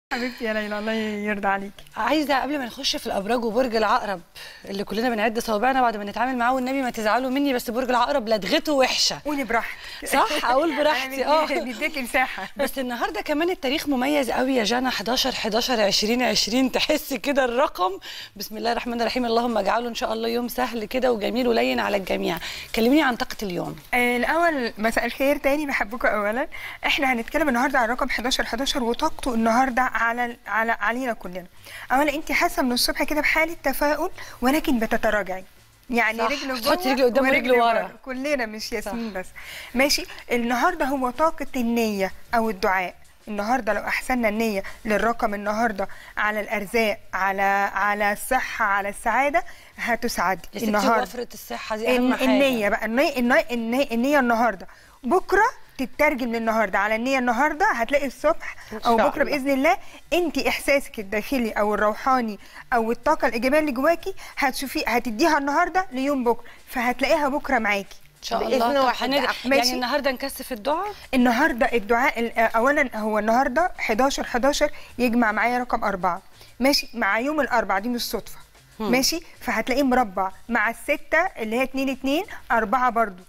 حبيبتي يا ليلى الله يرضى عليكي عايزه قبل ما نخش في الابراج وبرج العقرب اللي كلنا بنعد صوابعنا بعد ما نتعامل معاه والنبي ما تزعلوا مني بس برج العقرب لدغته وحشه قولي براحتك صح اقول براحتي اه بيديكي مساحه بس النهارده كمان التاريخ مميز قوي يا جانا 11 11 20 20 تحسي كده الرقم بسم الله الرحمن الرحيم اللهم اجعله ان شاء الله يوم سهل كده وجميل ولين على الجميع كلميني عن طاقه اليوم آه، الاول مساء الخير تاني بحبكم اولا احنا هنتكلم النهارده عن رقم 11 11 وطاقته النهارده على على علينا كلنا اولا انت حاسه من الصبح كده بحاله تفاؤل ولكن بتتراجعي يعني صح. رجل بتحطي جوه رجل قدام ورجل ورجل ورا. كلنا مش ياسمين بس ماشي النهارده هو طاقه النيه او الدعاء النهارده لو احسننا النيه للرقم النهارده على الارزاق على على الصحه على السعاده هتسعدي يا ستي النهارده وفره الصحه دي اهم الن- حاجه النية بقى النية, النية, النية, النية النهارده بكره تترجم للنهارده على النية النهارده هتلاقي الصبح إن او شاء بكره الله. باذن الله انت احساسك الداخلي او الروحاني او الطاقه الايجابيه اللي جواكي هتشوفي هتديها النهارده ليوم بكره فهتلاقيها بكره معاكي ان شاء بإذن الله طب واحد هندعي- أحد. يعني ماشي. النهارده نكثف الدعاء النهارده الدعاء ال- اولا هو النهارده 11 11 يجمع معايا رقم أربعة ماشي مع يوم الأربعة دي مش صدفة ماشي فهتلاقيه مربع مع الستة اللي هي 2 2 أربعة برضو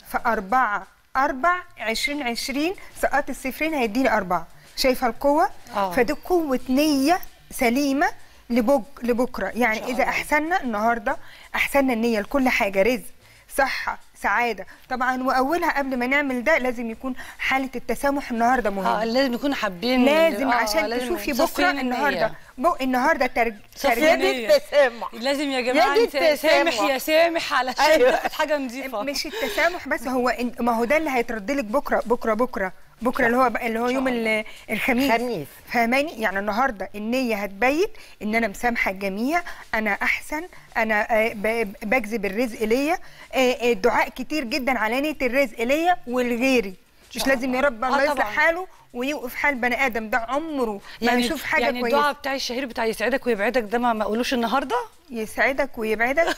فأربعة أربع 20 20 سقط الصفرين هيديني أربعة شايفة القوة آه. فدي قوة نية سليمة لبك لبكرة يعني شاء إذا الله. أحسننا النهاردة أحسننا النية لكل حاجة رزق صحة سعادة طبعا وأولها قبل ما نعمل ده لازم يكون حالة التسامح النهاردة مهمة اه لازم نكون حابين لازم آه، عشان لازم تشوفي صافين بكرة النية. النهاردة بو النهاردة ترج... صافين ترجمة النية. التسامح لازم يا جماعه يجي انت سامح التسامح. يا سامح علشان أيوة. تاخد حاجه نظيفه مش التسامح بس هو إن- ما هو ده اللي هيترد لك بكره بكره بكره بكره اللي هو بقى اللي هو يوم ال- الخميس خميس. فاهماني يعني النهارده النيه هتبين ان انا مسامحه الجميع انا احسن انا آه، ب- بجذب الرزق ليا آه، آه، دعاء كتير جدا على نيه الرزق ليا ولغيري مش شاء لازم يا الله. رب آه الله يصلح طبعاً. حاجه ويوقف حال بني ادم ده عمره ما يشوف حاجه يعني كويسه الدعاء بتاعي الشهير بتاع يسعدك ويبعدك ده ما ما اقولوش النهارده يسعدك ويبعدك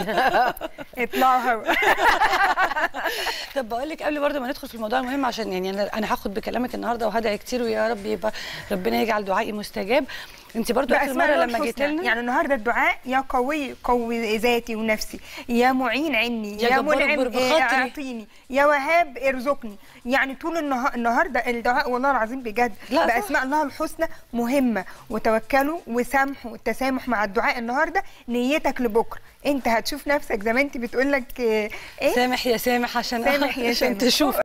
اطلعوا هوا طب بقول لك قبل برضه ما ندخل في الموضوع المهم عشان يعني انا انا هاخد بكلامك النهارده وهدعي كتير ويا رب يبقى ربنا يجعل دعائي مستجاب انت برضه اخر بأسماء مره الله لما جيت الحسنى. لنا يعني النهارده الدعاء يا قوي قوي ذاتي ونفسي يا معين عني يا يا, جبار منعم اجبر آه، بخاطري. اعطيني يا وهاب ارزقني يعني طول النهار النهارده الدعاء والله العظيم بجد لا، صح. باسماء الله الحسنى مهمه وتوكلوا وسامحوا التسامح مع الدعاء النهارده نيتك لبكره انت هتشوف نفسك زي ما انت بتقول لك ايه سامح يا سامح عشان سامح يا عشان سامح. تشوف